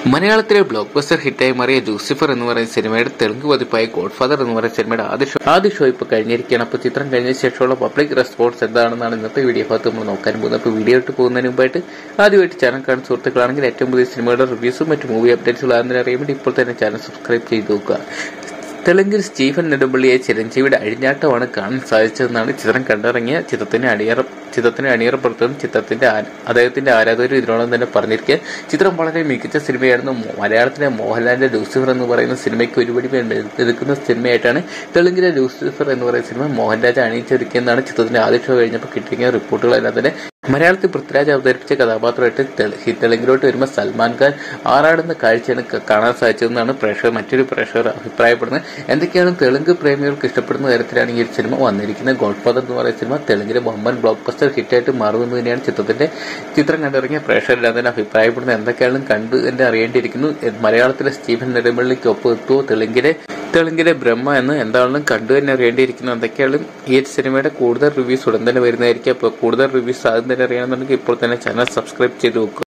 മലയാളത്തിലെ block buster ഹിറ്റായി മാറിയ ലൂസിഫർ എന്ന് പറയുന്ന സിനിമയുടെ തെലുങ്ക് പതിപ്പായ ഗോഡ് ഫാദർ എന്ന് പറയുന്ന സിനിമയുടെ ആദ്യ ഷോ ആദ്യ ഷോ ഇപ്പോൾ കഴിഞ്ഞിരിക്കുകയാണ് അപ്പോൾ ചിത്രം കഴിഞ്ഞ ശേഷമുള്ള പബ്ലിക് റെസ്പോൺസ് എന്താണെന്നാണ് ഇന്നത്തെ വീഡിയോ ഭാഗത്ത് നമ്മൾ നോക്കാൻ പോകുന്നത് അപ്പോൾ വീഡിയോ ഇട്ട് പോകുന്നതിന് മുമ്പായിട്ട് ആദ്യമായിട്ട് ചാനൽ കാണുന്ന സുഹൃത്തുക്കളാണെങ്കിൽ ഏറ്റവും പുതിയ സിനിമയുടെ റിവ്യൂസും മറ്റ് മൂവി അപ്ഡേറ്റ്സും ആണെന്ന് അറിയാൻ വേണ്ടി ഇപ്പോൾ തന്നെ ചാനൽ സബ്സ്ക്രൈബ് ചെയ്ത് നോക്കുക തെലുങ്കിൽ സ്റ്റീഫൻ നെടുമ്പള്ളിയെ ചിരഞ്ജീവിയുടെ അഴിഞ്ഞാട്ടമാണ് കാണാൻ സാധിച്ചതെന്നാണ് ചിത്രം കണ്ടിറങ്ങിയ ചിത്രത്തിന് അണിയറ ചിത്രത്തിന് അണിയറപ്പുറത്തും ചിത്രത്തിന്റെ ആ- അദ്ദേഹത്തിന്റെ ആരാധകരും ഇതിനോടൊപ്പം തന്നെ പറഞ്ഞിരിക്കുക ചിത്രം വളരെ മികച്ച സിനിമയായിരുന്നു മോ- മലയാളത്തിലെ മോഹൻലാലിന്റെ ലൂസിഫർ എന്ന് പറയുന്ന സിനിമയ്ക്ക് ഒരുപടി വേണ്ടി എടുക്കുന്ന സിനിമയായിട്ടാണ് തെലുങ്കിലെ ലൂസിഫർ എന്ന് പറയുന്ന സിനിമ മോഹൻരാജ് അണിയിച്ചൊരുക്കിയെന്നാണ് ചിത്രത്തിന്റെ ആദ്യ ഷോ കഴിഞ്ഞപ്പോൾ കിട്ടിയ റിപ്പോർട്ടുകളെല്ലാം തന്നെ മലയാളത്തിൽ പൃഥ്വിരാജ് അവതരിപ്പിച്ച കഥാപാത്രമായിട്ട് തെളു- ഹി- തെലുങ്കിലോട്ട് വരുമ്പോൾ സൽമാൻ ഖാൻ ആറാടുന്ന കാഴ്ചയാണ് ക- കാണാൻ സാധിച്ചതെന്നാണ് പ്രേക്ഷകർ മറ്റൊരു പ്രേക്ഷകർ അഭിപ്രായപ്പെടുന്നത് എന്തൊക്കെയാണ് തെലുങ്ക് പ്രേമികൾക്ക് ഇഷ്ടപ്പെടുന്ന തരത്തിലാണ് ഈ ഒരു സിനിമ വന്നിരിക്കുന്നത് ഗോഡ് ഫാദർ എന്ന് പറയുന്ന സിനിമ തെലുങ്കിലെ ബൊമ്മൻ ബ്ലോക്ക് ബസ്റ്റർ ഹിറ്റായിട്ട് മാറുമെന്ന് തന്നെയാണ് ചിത്രത്തിന്റെ ചിത്രം കണ്ടിറങ്ങിയ പ്രേക്ഷകരെല്ലാം തന്നെ അഭിപ്രായപ്പെടുന്നത് എന്തൊക്കെയാണ് കണ്ട് തന്നെ അറിയേണ്ടിയിരിക്കുന്നു എ- മലയാളത്തിലെ സ്റ്റീഫൻ നെടുമ്പള്ളിക്ക് ഒപ്പം എത്തുമോ തെലുങ്കിലെ തെലുങ്കിലെ ബ്രഹ്മ എന്ന് എന്താണെന്നും കണ്ടു തന്നെ അറിയേണ്ടിയിരിക്കുന്നു എന്തൊക്കെയാണ് ഈ ഒരു സിനിമയുടെ കൂടുതൽ റിവ്യൂസ് ഉടൻ തന്നെ വരുന്നതായിരിക്കും അപ്പോൾ കൂടുതൽ റിവ്യൂസ് ആദ്യം തന്നെ അറിയണമെന്നുണ്ടെങ്കിൽ ഇപ്പോൾ തന്നെ ചാനൽ സബ്സ്ക്രൈബ് ചെയ്ത് നോക്കുക